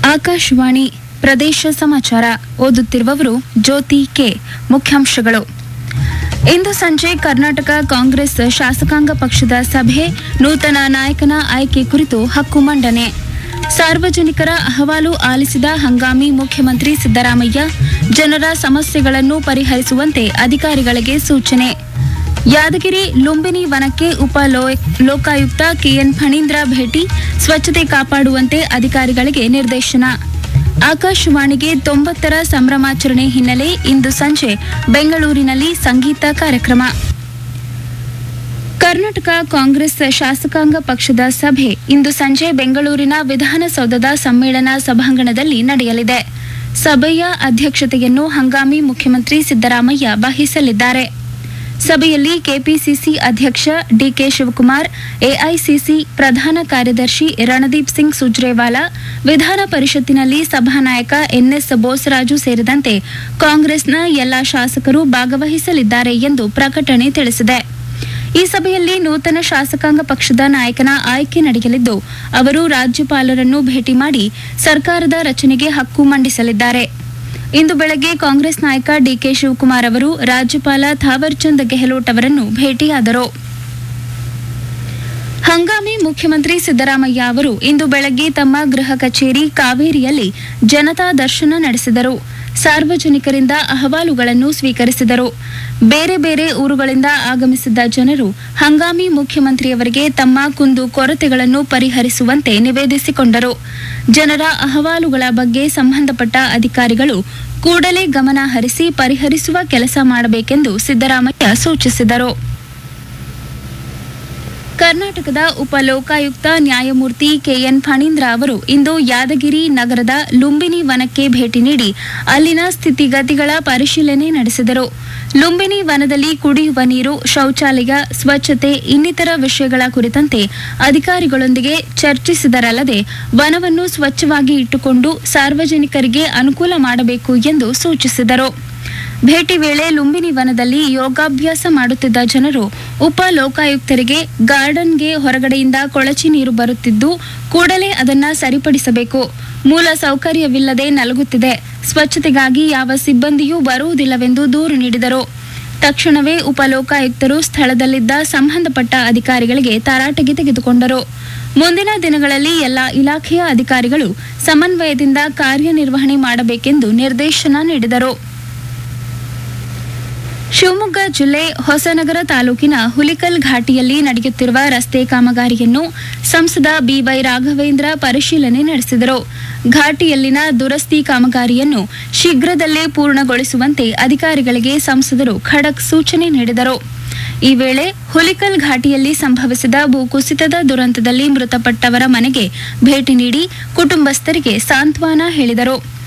ಆಕಾಶವಾಣಿ ಪ್ರದೇಶ ಸಮಾಚಾರ ಓದುತ್ತಿರುವವರು ಜ್ಯೋತಿ ಕೆ ಮುಖ್ಯಾಂಶಗಳು ಇಂದು ಸಂಜೆ ಕರ್ನಾಟಕ ಕಾಂಗ್ರೆಸ್ ಶಾಸಕಾಂಗ ಪಕ್ಷದ ಸಭೆ ನೂತನ ನಾಯಕನ ಆಯ್ಕೆ ಕುರಿತು ಹಕ್ಕು ಮಂಡನೆ ಸಾರ್ವಜನಿಕರ ಅಹವಾಲು ಆಲಿಸಿದ ಹಂಗಾಮಿ ಮುಖ್ಯಮಂತ್ರಿ ಸಿದ್ದರಾಮಯ್ಯ ಜನರ ಸಮಸ್ಯೆಗಳನ್ನು ಪರಿಹರಿಸುವಂತೆ ಅಧಿಕಾರಿಗಳಿಗೆ ಸೂಚನೆ ಯಾದಗಿರಿ ಲುಂಬಿನಿ ವನಕ್ಕೆ ಉಪ ಲೋ- ಲೋಕಾಯುಕ್ತ ಕೆಎನ್ ಫಣೀಂದ್ರ ಭೇಟಿ ಸ್ವಚ್ಛತೆ ಕಾಪಾಡುವಂತೆ ಅಧಿಕಾರಿಗಳಿಗೆ ನಿರ್ದೇಶನ ಆಕಾಶವಾಣಿಗೆ ತೊಂಬತ್ತರ ಸಂಭ್ರಮಾಚರಣೆ ಹಿನ್ನೆಲೆ ಇಂದು ಸಂಜೆ ಬೆಂಗಳೂರಿನಲ್ಲಿ ಸಂಗೀತ ಕಾರ್ಯಕ್ರಮ ಕರ್ನಾಟಕ ಕಾಂಗ್ರೆಸ್ ಶಾಸಕಾಂಗ ಪಕ್ಷದ ಸಭೆ ಇಂದು ಸಂಜೆ ಬೆಂಗಳೂರಿನ ವಿಧಾನಸೌಧದ ಸಮ್ಮೇಳನ ಸಭಾಂಗಣದಲ್ಲಿ ನಡೆಯಲಿದೆ ಸಭೆಯ ಅಧ್ಯಕ್ಷತೆಯನ್ನು ಹಂಗಾಮಿ ಮುಖ್ಯಮಂತ್ರಿ ಸಿದ್ದರಾಮಯ್ಯ ವಹಿಸಲಿದ್ದಾರೆ ಸಭೆಯಲ್ಲಿ ಕೆಪಿಸಿಸಿ ಅಧ್ಯಕ್ಷ ಡಿಕೆ ಶಿವಕುಮಾರ್ ಎಐಸಿಸಿ ಪ್ರಧಾನ ಕಾರ್ಯದರ್ಶಿ ರಣದೀಪ್ ಸಿಂಗ್ ಸುಜ್ರೇವಾಲಾ ವಿಧಾನ ಪರಿಷತ್ತಿನಲ್ಲಿ ಸಭಾನಾಯಕ ಎನ್ಎಸ್ ಬೋಸರಾಜು ಸೇರಿದಂತೆ ಕಾಂಗ್ರೆಸ್ನ ಎಲ್ಲಾ ಶಾಸಕರು ಭಾಗವಹಿಸಲಿದ್ದಾರೆ ಎಂದು ಪ್ರಕಟಣೆ ತಿಳಿಸಿದೆ ಈ ಸಭೆಯಲ್ಲಿ ನೂತನ ಶಾಸಕಾಂಗ ಪಕ್ಷದ ನಾಯಕನ ಆಯ್ಕೆ ನಡೆಯಲಿದ್ದು ಅವರು ರಾಜ್ಯಪಾಲರನ್ನು ಭೇಟಿ ಮಾಡಿ ಸರ್ಕಾರದ ರಚನೆಗೆ ಹಕ್ಕು ಮಂಡಿಸಲಿದ್ದಾರೆ ಇಂದು ಬೆಳಗ್ಗೆ ಕಾಂಗ್ರೆಸ್ ನಾಯಕ ಡಿಕೆ ಶಿವಕುಮಾರ್ ಅವರು ರಾಜ್ಯಪಾಲ ಥಾವರ್ಚಂದ್ ಗೆಹ್ಲೋಟ್ ಅವರನ್ನು ಭೇಟಿಯಾದರು ಹಂಗಾಮಿ ಮುಖ್ಯಮಂತ್ರಿ ಸಿದ್ದರಾಮಯ್ಯ ಅವರು ಇಂದು ಬೆಳಗ್ಗೆ ತಮ್ಮ ಗೃಹ ಕಚೇರಿ ಕಾವೇರಿಯಲ್ಲಿ ಜನತಾ ದರ್ಶನ ನಡೆಸಿದರು ಸಾರ್ವಜನಿಕರಿಂದ ಅಹವಾಲುಗಳನ್ನು ಸ್ವೀಕರಿಸಿದರು ಬೇರೆ ಬೇರೆ ಊರುಗಳಿಂದ ಆಗಮಿಸಿದ್ದ ಜನರು ಹಂಗಾಮಿ ಮುಖ್ಯಮಂತ್ರಿಯವರಿಗೆ ತಮ್ಮ ಕುಂದು ಕೊರತೆಗಳನ್ನು ಪರಿಹರಿಸುವಂತೆ ನಿವೇದಿಸಿಕೊಂಡರು ಜನರ ಅಹವಾಲುಗಳ ಬಗ್ಗೆ ಸಂಬಂಧಪಟ್ಟ ಅಧಿಕಾರಿಗಳು ಕೂಡಲೇ ಗಮನ ಹರಿಸಿ ಪರಿಹರಿಸುವ ಕೆಲಸ ಮಾಡಬೇಕೆಂದು ಸಿದ್ದರಾಮಯ್ಯ ಸೂಚಿಸಿದರು ಕರ್ನಾಟಕದ ಉಪ ಲೋಕಾಯುಕ್ತ ನ್ಯಾಯಮೂರ್ತಿ ಕೆಎನ್ ಫಣೀಂದ್ರ ಅವರು ಇಂದು ಯಾದಗಿರಿ ನಗರದ ಲುಂಬಿನಿ ವನಕ್ಕೆ ಭೇಟಿ ನೀಡಿ ಅಲ್ಲಿನ ಸ್ಥಿತಿಗತಿಗಳ ಪರಿಶೀಲನೆ ನಡೆಸಿದರು ಲುಂಬಿನಿ ವನದಲ್ಲಿ ಕುಡಿಯುವ ನೀರು ಶೌಚಾಲಯ ಸ್ವಚ್ಛತೆ ಇನ್ನಿತರ ವಿಷಯಗಳ ಕುರಿತಂತೆ ಅಧಿಕಾರಿಗಳೊಂದಿಗೆ ಚರ್ಚಿಸಿದರಲ್ಲದೆ ವನವನ್ನು ಸ್ವಚ್ಛವಾಗಿ ಇಟ್ಟುಕೊಂಡು ಸಾರ್ವಜನಿಕರಿಗೆ ಅನುಕೂಲ ಮಾಡಬೇಕು ಎಂದು ಸೂಚಿಸಿದರು ಭೇಟಿ ವೇಳೆ ಲುಂಬಿನಿ ವನದಲ್ಲಿ ಯೋಗಾಭ್ಯಾಸ ಮಾಡುತ್ತಿದ್ದ ಜನರು ಉಪ ಲೋಕಾಯುಕ್ತರಿಗೆ ಗಾರ್ಡನ್ಗೆ ಹೊರಗಡೆಯಿಂದ ಕೊಳಚೆ ನೀರು ಬರುತ್ತಿದ್ದು ಕೂಡಲೇ ಅದನ್ನ ಸರಿಪಡಿಸಬೇಕು ಮೂಲ ಸೌಕರ್ಯವಿಲ್ಲದೆ ನಲಗುತ್ತಿದೆ ಸ್ವಚ್ಛತೆಗಾಗಿ ಯಾವ ಸಿಬ್ಬಂದಿಯೂ ಬರುವುದಿಲ್ಲವೆಂದು ದೂರು ನೀಡಿದರು ತಕ್ಷಣವೇ ಉಪ ಲೋಕಾಯುಕ್ತರು ಸ್ಥಳದಲ್ಲಿದ್ದ ಸಂಬಂಧಪಟ್ಟ ಅಧಿಕಾರಿಗಳಿಗೆ ತರಾಟೆಗೆ ತೆಗೆದುಕೊಂಡರು ಮುಂದಿನ ದಿನಗಳಲ್ಲಿ ಎಲ್ಲ ಇಲಾಖೆಯ ಅಧಿಕಾರಿಗಳು ಸಮನ್ವಯದಿಂದ ಕಾರ್ಯನಿರ್ವಹಣೆ ಮಾಡಬೇಕೆಂದು ನಿರ್ದೇಶನ ನೀಡಿದರು ಶಿವಮೊಗ್ಗ ಜಿಲ್ಲೆ ಹೊಸನಗರ ತಾಲೂಕಿನ ಹುಲಿಕಲ್ ಘಾಟಿಯಲ್ಲಿ ನಡೆಯುತ್ತಿರುವ ರಸ್ತೆ ಕಾಮಗಾರಿಯನ್ನು ಸಂಸದ ಬಿವೈ ರಾಘವೇಂದ್ರ ಪರಿಶೀಲನೆ ನಡೆಸಿದರು ಘಾಟಿಯಲ್ಲಿನ ದುರಸ್ತಿ ಕಾಮಗಾರಿಯನ್ನು ಶೀಘ್ರದಲ್ಲೇ ಪೂರ್ಣಗೊಳಿಸುವಂತೆ ಅಧಿಕಾರಿಗಳಿಗೆ ಸಂಸದರು ಖಡಕ್ ಸೂಚನೆ ನೀಡಿದರು ಈ ವೇಳೆ ಹುಲಿಕಲ್ ಘಾಟಿಯಲ್ಲಿ ಸಂಭವಿಸಿದ ಭೂಕುಸಿತದ ದುರಂತದಲ್ಲಿ ಮೃತಪಟ್ಟವರ ಮನೆಗೆ ಭೇಟಿ ನೀಡಿ ಕುಟುಂಬಸ್ಥರಿಗೆ ಸಾಂತ್ವನ ಹೇಳಿದರು